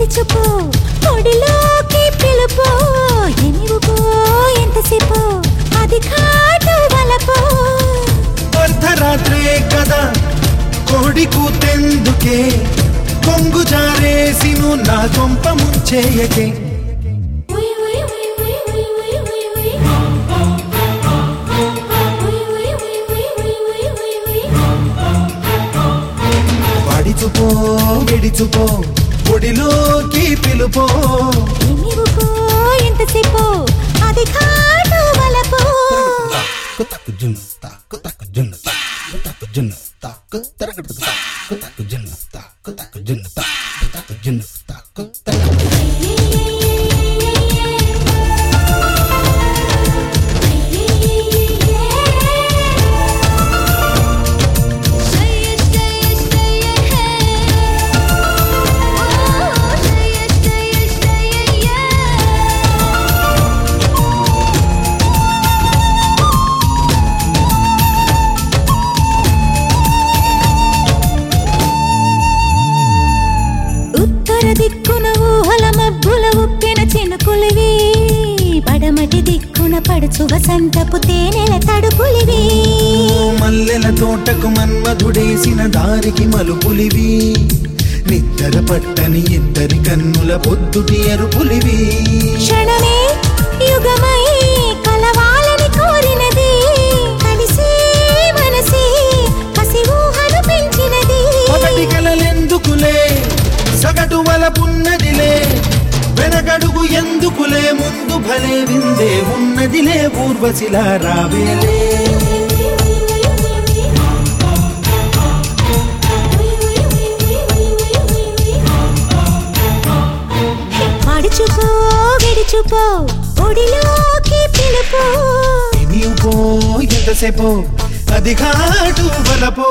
విడిచిపో పొడిలోకి పిలుపో ఎనివుపో ఎంతసేపు అది కాటు వలపో అర్ధరాత్రే కదా కోడి కూతెందుకే కొంగు జారేసిను నా కొంప ముంచేయకే పడిచుపో విడిచుపో పొడిలోకి పిలుపో ఎనివుపో ఎంతసేపు అది కాటు వలపో కుతకు జున్ను తాకు తకు జున్ను తాకు తకు జున్ను తాకు తరగడు తాకు తకు జున్ను తాకు తకు జున్ను తాకు తకు జున్ను తాకు తరగడు ఉత్తర దిక్కున ఊహల మబ్బుల ఉప్పిన చినుకులివి పడమటి దిక్కున పడుచు వసంతపు తేనెల తడుపులివి మల్లెల తోటకు మన్మధుడేసిన దారికి మలుపులివి నిద్ర పట్టని ఇద్దరి కన్నుల పొద్దుటి ఎరుపులివి క్షణమే యుగమై కలవాలని కోరినది కలిసే మనసే కసి ఊహను పెంచినది ఒకటి కలలెందుకులే సగటు వలపున్నదిలే వెనకడుగు ఎందుకులే ముందు భలే విందే ఉన్నదిలే ఊర్వశిలా రావేలే పడుచుకో విడుచుకో ఒడిలోకి పిలుపు నీవు ఎంతసేపో అది ఘాటు బలపో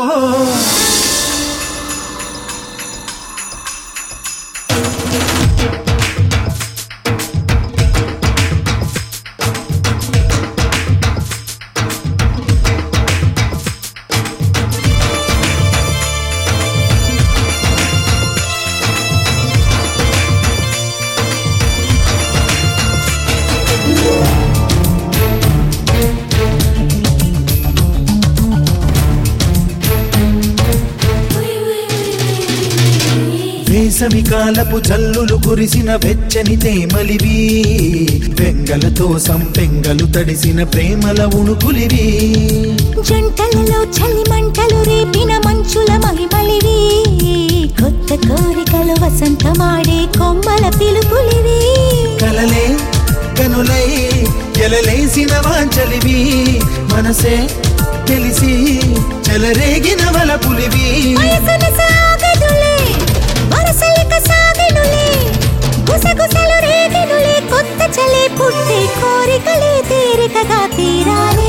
వేసవి కాలపు జల్లులు కురిసిన వెచ్చని తేమలివి వెంగలతో సంపెంగలు తడిసిన ప్రేమల ఉణుకులివి జంటలలో చలి మంటలు రేపిన మంచుల మహిమలివి కొత్త కోరికలు వసంతమాడే కొమ్మల పిలుపులివి కలలే కనులై ఎలలేసిన వాంచలివి మనసే తెలిసి చెలరేగిన వలపులివి వయసున సాగదులే వరసలిక సాగెనులే గుసగుసలు రేగెనులే కొత్త చలే పుట్టే కోరికలే తీరికగా తీరాలి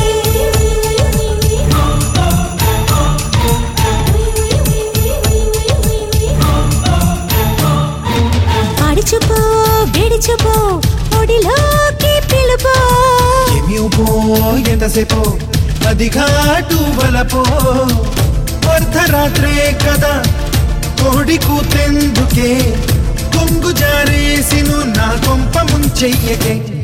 పడుచుపో విడిచుపో ఒడిలోకి పిలుపో ఎమిపో ఎంతసేపో అది ఘాటు బలపో అర్ధరాత్రే కదా కోడి కూతెందుకే కొంగు జారేసిను నా కొంప ముంచెయ్యకే